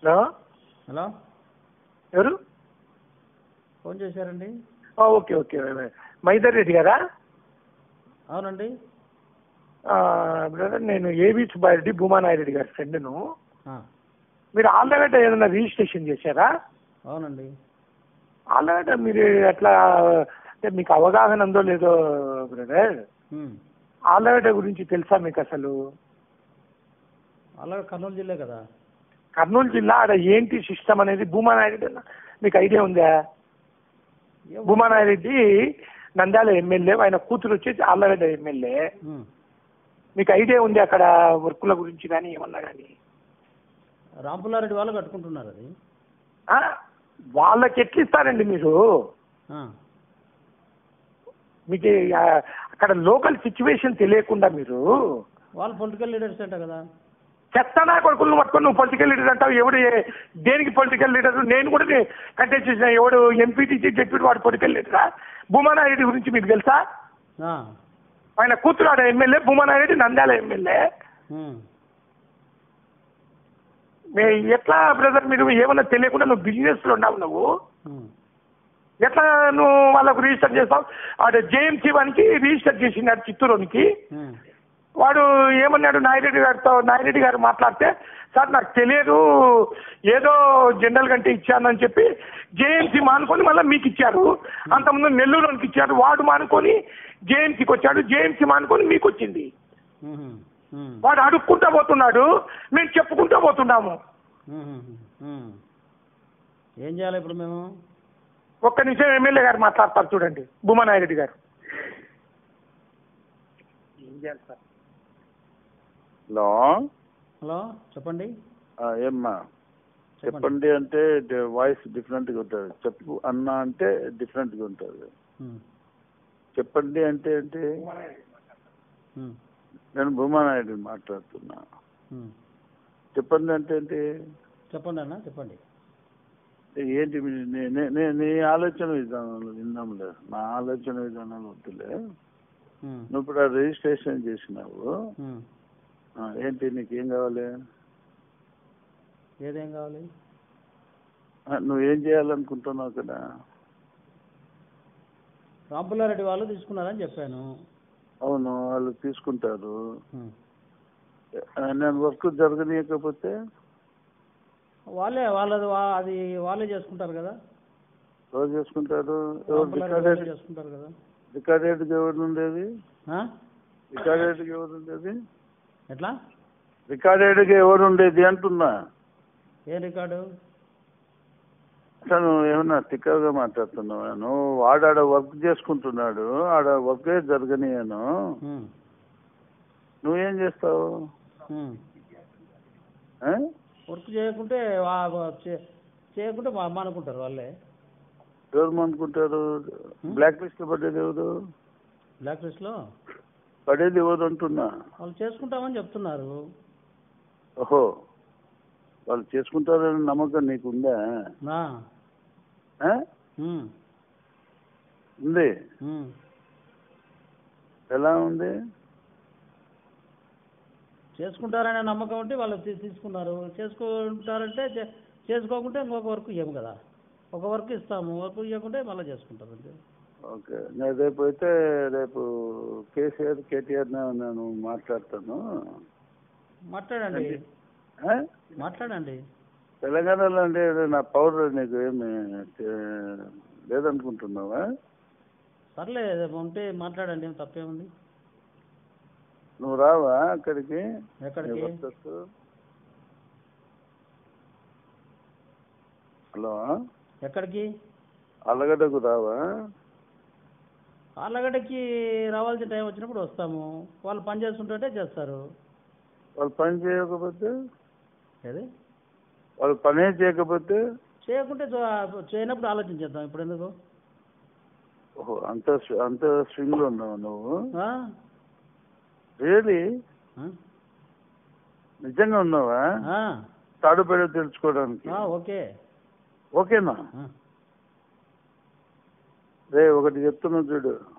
Hello hello ఎవరు phone చేశారండి ఆ, ఓకే ఓకే మైదర్ రెడ్డి గారా అవునండి ఆ, బ్రదర్ నేను ఏబీ సుబ్బారెడ్డి భూమానాయుడు గారి ఫ్రెండ్ను ఆ, మీరు ఆల్రెడీ ఏదైనా రిజిస్ట్రేషన్ చేశారా అవునండి ఆల్రెడీ మీరు ఎట్లా అంటే మీకు అవగాహన ఉందో లేదో బ్రదర్ ఉమ్. ఆల్రెడీ గురించి తెలుసా మీకు అసలు అలాగే కర్నూలు జిల్లా కదా కర్నూలు జిల్లా ఆడ ఏంటి సిస్టమ్ అనేది భూమానాయుడు మీకు ఐడియా ఉందా ఏ ఊ- భూమానాయురెడ్డి నంద్యాల ఎమ్మెల్యే ఆయన కూతురు వచ్చేసి ఆళ్ళగడ్డ ఎమ్మెల్యే ఉమ్. మీకు ఐడియా ఉంది అక్కడ వర్కుల గురించి కానీ ఏమన్నా కానీ రాంపుల్లారెడ్డి వాళ్ళు కట్టుకుంటున్నారు అది ఆ? వాళ్ళకి ఎట్లా ఇస్తారండి మీరు ఆ, మీకు ఆ, అక్కడ లోకల్ సిచ్యువేషన్ తెలియకుండా మీరు వాళ్ళు పొలిటికల్ లీడర్స్ అంట కదా చెత్తనా కొడుకులను పట్టుకొని నువ్వు పొలిటికల్ లీడర్ అంటావు ఎవడు ఏ- దేనికి పొలిటికల్ లీడర్ నేను కూడా కంటెస్ట్ చేసిన ఎవడు ఎంపీటీసీ జడ్పీ వాడు పొలిటికల్ లీడరా భూమానారెడ్డి గురించి మీకు తెలుసా ఆ, ఆయన కూతురు ఆడ MLA Bhuma Nagi Reddy Nandyal MLA um. మే ఎట్లా బ్రదర్ మీరు ఏమన్నా తెలియకుండా నువ్వు బిజినెస్ లో ఉన్నావు నువ్వు ఉమ్. ఎట్లా నువ్వు వాళ్ళకు రిజిస్టర్ చేస్తావు ఆడ జేఎంసీ వానికి రిజిస్టర్ చేసినాడు చిత్తూరునికి ఉమ్. వాడు ఏమన్నాడు నాయిరెడ్డి గారితో నాయిరెడ్డి గారు మాట్లాడితే సార్ నాకు తెలియదు ఏదో జనరల్ కంటే ఇచ్చానని చెప్పి జేఎంసీ మానుకొని మళ్ళీ మీకు ఇచ్చారు అంతకుముందు నెల్లూరుకి ఇచ్చారు వాడు మానుకొని జేఎంసీకి వచ్చాడు జేఎంసీ మానుకొని మీకు వచ్చింది ఉమ్. ఉమ్. వాడు అడుక్కుంటా పోతున్నాడు మేము చెప్పుకుంటూ పోతున్నాము ఉమ్. ఉమ్. ఏం చేయాలి ఇప్పుడు మేము ఒక్క నిమిషం ఎమ్మెల్యే గారు మాట్లాడతారు చూడండి భూమానాయుడు గారు ఏం చేయాలి సార్ హలో హలో చెప్పండి ఆ, ఏమ్మా చెప్పండి చెప్పండి అంటే డి- వాయిస్ డిఫరెంట్గా ఉంటుంది చెప్పు అన్న అంటే డిఫరెంట్గా ఉంటుంది ఉమ్. చెప్పండి అంటే ఏంటి ఉమ్. నేను భూమానాయుడు మాట్లాడుతున్నా ఉమ్. చెప్పండి అంటే ఏంటి చెప్పండి అన్న చెప్పండి ఏంటి మీ- నీ- నీ- నీ- నీ ఆలోచన విధానాలు విన్నాంలే నా ఆలోచన విధానాలు వద్దులే ఉమ్. నువ్వు ఇప్పుడు ఆ రిజిస్ట్రేషన్ చేసినావు ఉమ్. ఆ, ఏంటి నీకేం కావాలి ఏదేం కావాలి ఆ, నువ్వేం చేయాలనుకుంటున్నావు కదా రాంపుల్లారెడ్డి వాళ్ళు తీసుకున్నారని చెప్పాను అవును వాళ్ళు తీసుకుంటారు ఉమ్. ఆ, నేను వర్క్ జరగనీయకపోతే వాళ్ళే వాళ్ళది వా- అది వాళ్ళే చేసుకుంటారు కదా ఎవరు చేసుకుంటారు ఎవరు రాంపుల్లారెడ్డి వాళ్ళే రికార్డెడ్ చేసుకుంటారు కదా రికార్డెడ్కి ఎవరు ఉండేది ఆ? రికార్డెడ్కి ఎవరు ఉండేది ఎట్లా రికార్డెడ్కి ఎవరు ఉండేది అంటున్నా ఏ రికార్డు అసలు నువ్వు ఏమన్నా తిక్కగా మాట్లాడుతున్నావా నువ్వు వాడు ఆడ వర్క్ చేసుకుంటున్నాడు ఆడ వర్కే జరగనీయను ఉమ్. నువ్వేం చేస్తావు ఉమ్. ఆ? వర్క్ చేయకుంటే వా- వా- చే- చేయకుంటే మా అమ్మ అనుకుంటారు వాళ్ళే ఎవరు అనుకుంటారు బ్లాక్ లిస్ట్ పడేది ఎవరు బ్లాక్ లిస్ట్లో పడేది ఎవరు అంటున్నా వాళ్ళు చేసుకుంటామని చెప్తున్నారు ఓహో వాళ్ళు చేసుకుంటారని నమ్మకం నీకుందా నా ఆ? ఉమ్. ఉంది ఉమ్. ఎలా ఉంది చేసుకుంటారనే నమ్మకం ఉంటే వాళ్ళు తీ- తీసుకున్నారు చేసుకుంటారంటే చే- చేసుకోకుంటే ఇంకొక వర్క్ ఇవ్వము కదా ఒక వర్క్ ఇస్తాము వర్క్ ఇవ్వకుంటే మళ్ళీ చేసుకుంటారు అంతే ఓకే నేను రేపు అయితే రేపు కేసీఆర్ కేటీఆర్ నేను మాట్లాడతాను మాట్లాడండి ఆ? మాట్లాడండి తెలంగాణలో అంటే నా పవర్ నీకు ఏమి ఏ, లేదనుకుంటున్నావా సర్లే ఉంటే మాట్లాడండి ఏం తప్పేముంది నువ్వు రావా అక్కడికి ఎక్కడికి నీ వర్కర్స్? హలో ఎక్కడికి అల్లగడ్డకు రావా ఆళ్ళగడ్డకి రావాల్సిన టైం వచ్చినప్పుడు వస్తాము వాళ్ళు పని చేస్తుంటే చేస్తారు వాళ్ళు పని చేయకపోతే ఏది వాళ్ళు పనే చేయకపోతే చేయకుంటే చూ- చేయనప్పుడు ఆలోచించేద్దాం ఇప్పుడు ఎందుకు ఓహో అంత స్వి- అంత స్వింగ్ లో ఉన్నావు నువ్వు ఆ? రియలీ ఆ? నిజంగా ఉన్నావా ఆ. తాడుపేడ తెలుసుకోవడానికి ఆ, ఓకే ఓకేనా ఆ. రే ఒకటి చెప్తున్నా చూడు